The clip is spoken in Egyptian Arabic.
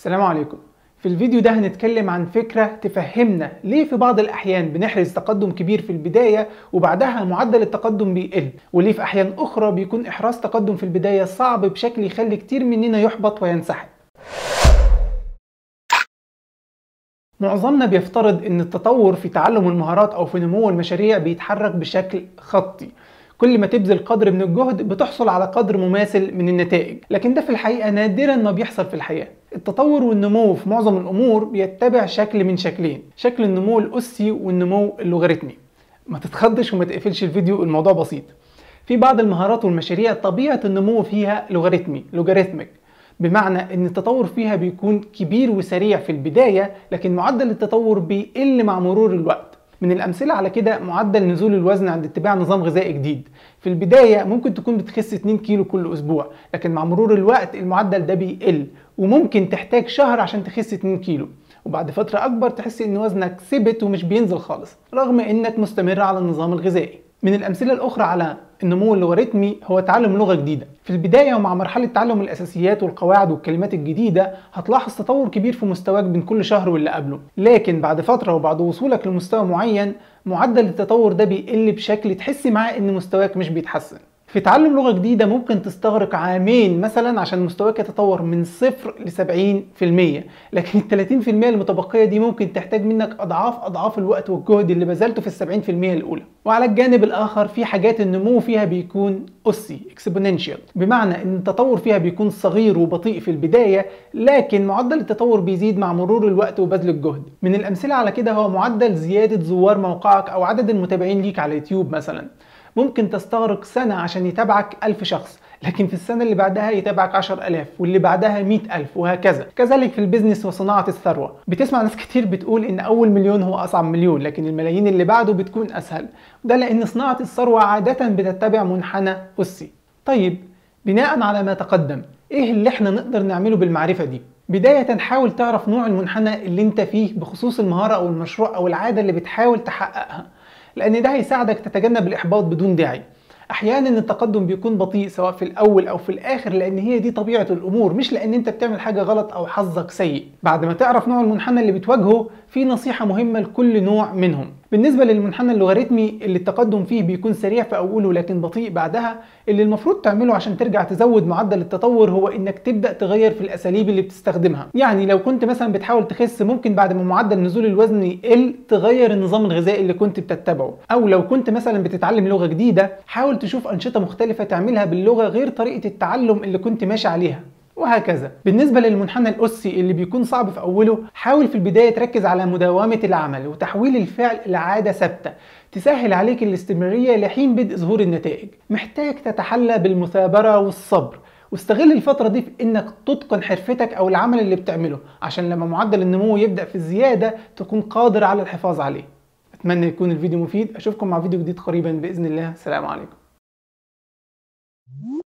السلام عليكم في الفيديو ده هنتكلم عن فكرة تفهمنا ليه في بعض الأحيان بنحرز تقدم كبير في البداية وبعدها معدل التقدم بيقل وليه في أحيان أخرى بيكون إحراز تقدم في البداية صعب بشكل يخلي كتير مننا يحبط وينسحب معظمنا بيفترض ان التطور في تعلم المهارات او في نمو المشاريع بيتحرك بشكل خطي كل ما تبذل قدر من الجهد بتحصل على قدر مماثل من النتائج لكن ده في الحقيقة نادرا ما بيحصل في الحياة التطور والنمو في معظم الأمور بيتبع شكل من شكلين شكل النمو الأسي والنمو اللوغاريتمي ما تتخضش وما تقفلش الفيديو الموضوع بسيط في بعض المهارات والمشاريع طبيعة النمو فيها لوغاريتمي لوغاريتميك بمعنى ان التطور فيها بيكون كبير وسريع في البداية لكن معدل التطور بيقل مع مرور الوقت من الامثله على كده معدل نزول الوزن عند اتباع نظام غذائي جديد في البدايه ممكن تكون بتخس 2 كيلو كل اسبوع لكن مع مرور الوقت المعدل ده بيقل وممكن تحتاج شهر عشان تخس 2 كيلو وبعد فتره اكبر تحس ان وزنك ثبت ومش بينزل خالص رغم انك مستمر على النظام الغذائي من الامثله الاخرى على النمو اللوغاريتمي هو تعلم لغه جديده في البدايه ومع مرحله تعلم الاساسيات والقواعد والكلمات الجديده هتلاحظ تطور كبير في مستواك بين كل شهر واللي قبله لكن بعد فتره وبعد وصولك لمستوى معين معدل التطور ده بيقل بشكل تحس معاه ان مستواك مش بيتحسن في تعلم لغة جديدة ممكن تستغرق عامين مثلا عشان مستواك يتطور من صفر ل 70% لكن ال 30% المتبقية دي ممكن تحتاج منك أضعاف أضعاف الوقت والجهد اللي بذلته في ال 70% الأولى وعلى الجانب الآخر في حاجات النمو فيها بيكون أسي اكسبوننشال بمعنى إن التطور فيها بيكون صغير وبطيء في البداية لكن معدل التطور بيزيد مع مرور الوقت وبذل الجهد من الأمثلة على كده هو معدل زيادة زوار موقعك أو عدد المتابعين ليك على يوتيوب مثلا ممكن تستغرق سنة عشان يتابعك ألف شخص لكن في السنة اللي بعدها يتابعك 10000 واللي بعدها 100000 وهكذا كذلك في البيزنس وصناعة الثروة بتسمع ناس كتير بتقول إن أول مليون هو أصعب مليون لكن الملايين اللي بعده بتكون أسهل ده لأن صناعة الثروة عادة بتتبع منحنى أسي طيب بناء على ما تقدم إيه اللي إحنا نقدر نعمله بالمعرفة دي؟ بداية حاول تعرف نوع المنحنى اللي انت فيه بخصوص المهارة او المشروع او العادة اللي بتحاول تحققها لان ده هيساعدك تتجنب الاحباط بدون داعي احيانا التقدم بيكون بطيء سواء في الاول او في الاخر لان هي دي طبيعه الامور مش لان انت بتعمل حاجه غلط او حظك سيء بعد ما تعرف نوع المنحنى اللي بتواجهه في نصيحه مهمه لكل نوع منهم بالنسبة للمنحنى اللوغاريتمي اللي التقدم فيه بيكون سريع في أوله لكن بطيء بعدها اللي المفروض تعمله عشان ترجع تزود معدل التطور هو إنك تبدأ تغير في الأساليب اللي بتستخدمها يعني لو كنت مثلا بتحاول تخس ممكن بعد ما معدل نزول الوزن يقل تغير النظام الغذائي اللي كنت بتتبعه أو لو كنت مثلا بتتعلم لغة جديدة حاول تشوف أنشطة مختلفة تعملها باللغة غير طريقة التعلم اللي كنت ماشي عليها وهكذا بالنسبة للمنحنى الأسي اللي بيكون صعب في أوله حاول في البداية تركز على مداومة العمل وتحويل الفعل لعادة ثابتة تسهل عليك الاستمرارية لحين بدء ظهور النتائج محتاج تتحلى بالمثابرة والصبر واستغل الفترة دي في انك تتقن حرفتك او العمل اللي بتعمله عشان لما معدل النمو يبدأ في الزيادة تكون قادر على الحفاظ عليه اتمنى يكون الفيديو مفيد اشوفكم مع فيديو جديد قريبا باذن الله سلام عليكم